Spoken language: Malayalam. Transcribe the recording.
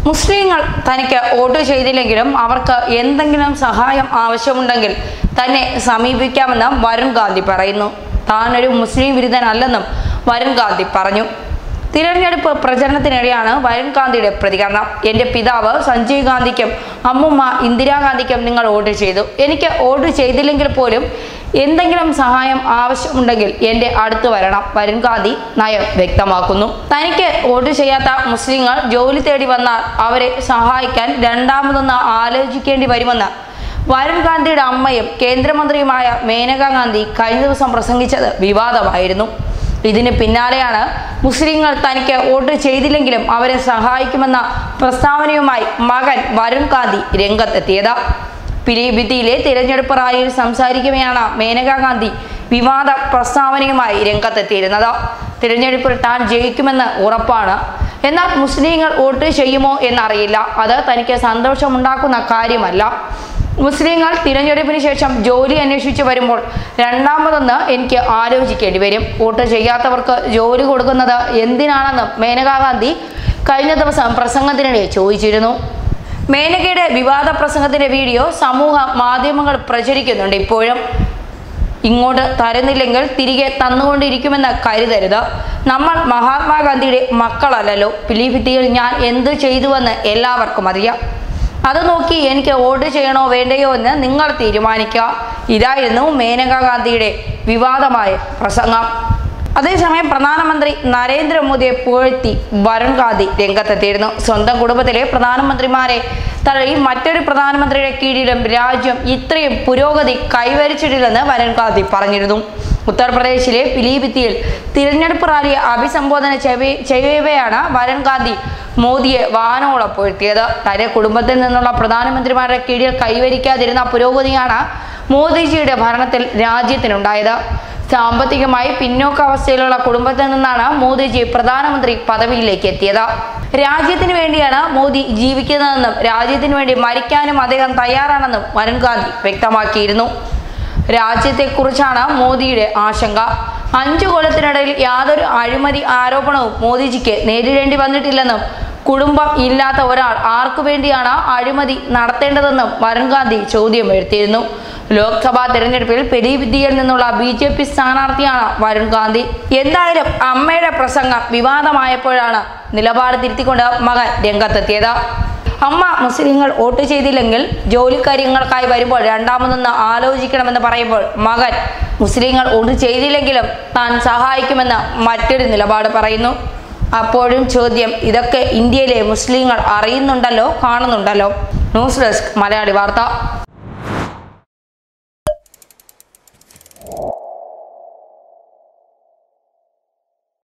മുസ്ലിങ്ങൾ തനിക്ക് വോട്ട് ചെയ്തില്ലെങ്കിലും അവർക്ക് എന്തെങ്കിലും സഹായം ആവശ്യമുണ്ടെങ്കിൽ തന്നെ സമീപിക്കാമെന്ന് വരുൺ ഗാന്ധി പറയുന്നു താനൊരു മുസ്ലിം വിരുദ്ധനല്ലെന്നും വരുൺ ഗാന്ധി പറഞ്ഞു തിരഞ്ഞെടുപ്പ് പ്രചരണത്തിനിടെയാണ് വരുൺ ഗാന്ധിയുടെ പ്രതികരണം എൻ്റെ പിതാവ് സഞ്ജയ് ഗാന്ധിക്കും അമ്മുമ്മ ഇന്ദിരാഗാന്ധിക്കും നിങ്ങൾ വോട്ട് ചെയ്തു എനിക്ക് വോട്ട് ചെയ്തില്ലെങ്കിൽ പോലും എന്തെങ്കിലും സഹായം ആവശ്യമുണ്ടെങ്കിൽ എൻ്റെ അടുത്ത് വരണം വരുൺ ഗാന്ധി നയം വ്യക്തമാക്കുന്നു തനിക്ക് വോട്ട് ചെയ്യാത്ത മുസ്ലിങ്ങൾ ജോലി തേടി വന്നാൽ അവരെ സഹായിക്കാൻ രണ്ടാമതൊന്ന് ആലോചിക്കേണ്ടി വരുമെന്ന് വരുൺ ഗാന്ധിയുടെ അമ്മയും കേന്ദ്രമന്ത്രിയുമായ മേനകാ ഗാന്ധി കഴിഞ്ഞ ദിവസം പ്രസംഗിച്ചത് വിവാദമായിരുന്നു ഇതിന് പിന്നാലെയാണ് മുസ്ലിങ്ങൾ തനിക്ക് വോട്ട് ചെയ്തില്ലെങ്കിലും അവരെ സഹായിക്കുമെന്ന പ്രസ്താവനയുമായി മകൻ വരുൺ ഗാന്ധി രംഗത്തെത്തിയത് പിലിഭിത്തിയിലെ തിരഞ്ഞെടുപ്പ് റാലിയിൽ സംസാരിക്കവെയാണ് മേനകാ ഗാന്ധി വിവാദ പ്രസ്താവനയുമായി രംഗത്തെത്തിയിരുന്നത് തിരഞ്ഞെടുപ്പിൽ താൻ ജയിക്കുമെന്ന് ഉറപ്പാണ് എന്നാൽ മുസ്ലിങ്ങൾ വോട്ട് ചെയ്യുമോ എന്നറിയില്ല അത് തനിക്ക് സന്തോഷമുണ്ടാക്കുന്ന കാര്യമല്ല മുസ്ലിങ്ങൾ തിരഞ്ഞെടുപ്പിന് ശേഷം ജോലി അന്വേഷിച്ച് വരുമ്പോൾ രണ്ടാമതൊന്ന് എനിക്ക് ആലോചിക്കേണ്ടി വരും വോട്ട് ചെയ്യാത്തവർക്ക് ജോലി കൊടുക്കുന്നത് എന്തിനാണെന്നും മേനകാ ഗാന്ധി കഴിഞ്ഞ ദിവസം പ്രസംഗത്തിനിടെ ചോദിച്ചിരുന്നു മേനകയുടെ വിവാദ പ്രസംഗത്തിന്റെ വീഡിയോ സമൂഹ മാധ്യമങ്ങൾ പ്രചരിക്കുന്നുണ്ട് ഇപ്പോഴും ഇങ്ങോട്ട് തരുന്നില്ലെങ്കിൽ തിരികെ തന്നുകൊണ്ടിരിക്കുമെന്ന് കരുതരുത് നമ്മൾ മഹാത്മാഗാന്ധിയുടെ മക്കളല്ലല്ലോ പിലിഭിത്തിയിൽ ഞാൻ എന്തു ചെയ്തുവെന്ന് എല്ലാവർക്കും അറിയാം അത് നോക്കി എനിക്ക് വോട്ട് ചെയ്യണോ വേണ്ടയോ എന്ന് നിങ്ങൾ തീരുമാനിക്കുക ഇതായിരുന്നു മേനകാ ഗാന്ധിയുടെ വിവാദമായ പ്രസംഗം അതേസമയം പ്രധാനമന്ത്രി നരേന്ദ്രമോദിയെ പുകഴ്ത്തി വരുൺ ഗാന്ധി രംഗത്തെത്തിയിരുന്നു സ്വന്തം കുടുംബത്തിലെ പ്രധാനമന്ത്രിമാരെ തള്ളി മറ്റൊരു പ്രധാനമന്ത്രിയുടെ കീഴിലും രാജ്യം ഇത്രയും പുരോഗതി കൈവരിച്ചിട്ടില്ലെന്ന് വരുൺ ഗാന്ധി പറഞ്ഞിരുന്നു ഉത്തർപ്രദേശിലെ പിലീഭിത്തിയിൽ തിരഞ്ഞെടുപ്പ് റാലിയെ അഭിസംബോധന ചെയ്യ- ചെയ്യവെയാണ് വരുൺ ഗാന്ധി മോദിയെ വാനോളം പുകഴ്ത്തിയത് തന്റെ കുടുംബത്തിൽ നിന്നുള്ള പ്രധാനമന്ത്രിമാരുടെ കീഴിൽ കൈവരിക്കാതിരുന്ന പുരോഗതിയാണ് മോദിജിയുടെ ഭരണത്തിൽ രാജ്യത്തിനുണ്ടായത് സാമ്പത്തികമായി പിന്നോക്ക അവസ്ഥയിലുള്ള കുടുംബത്തിൽ നിന്നാണ് മോദിജി പ്രധാനമന്ത്രി പദവിയിലേക്ക് എത്തിയത് രാജ്യത്തിന് വേണ്ടിയാണ് മോദി ജീവിക്കുന്നതെന്നും രാജ്യത്തിന് വേണ്ടി മരിക്കാനും അദ്ദേഹം തയ്യാറാണെന്നും വരുൺ ഗാന്ധി വ്യക്തമാക്കിയിരുന്നു രാജ്യത്തെക്കുറിച്ചാണ് മോദിയുടെ ആശങ്ക അഞ്ചു കൊല്ലത്തിനിടയിൽ യാതൊരു അഴിമതി ആരോപണവും മോദിജിക്ക് നേരിടേണ്ടി വന്നിട്ടില്ലെന്നും കുടുംബം ഇല്ലാത്ത ഒരാൾ ആർക്കു വേണ്ടിയാണ് അഴിമതി നടത്തേണ്ടതെന്നും വരുൺ ഗാന്ധി ചോദ്യം ഉയർത്തിയിരുന്നു ലോക്സഭാ തെരഞ്ഞെടുപ്പിൽ പെരിവിദ്യയിൽ നിന്നുള്ള ബി ജെ പി സ്ഥാനാർത്ഥിയാണ് വരുൺ ഗാന്ധി എന്തായാലും അമ്മയുടെ പ്രസംഗം വിവാദമായപ്പോഴാണ് നിലപാട് തിരുത്തിക്കൊണ്ട് മകൻ രംഗത്തെത്തിയത് അമ്മ മുസ്ലിങ്ങൾ വോട്ട് ചെയ്തില്ലെങ്കിൽ ജോലിക്കാര്യങ്ങൾക്കായി വരുമ്പോൾ രണ്ടാമതൊന്ന് ആലോചിക്കണമെന്ന് പറയുമ്പോൾ മകൻ മുസ്ലിങ്ങൾ വോട്ട് ചെയ്തില്ലെങ്കിലും താൻ സഹായിക്കുമെന്ന് മറ്റൊരു നിലപാട് പറയുന്നു അപ്പോഴും ചോദ്യം ഇതൊക്കെ ഇന്ത്യയിലെ മുസ്ലിങ്ങൾ അറിയുന്നുണ്ടല്ലോ കാണുന്നുണ്ടല്ലോ ന്യൂസ് ഡെസ്ക് മലയാളി വാർത്ത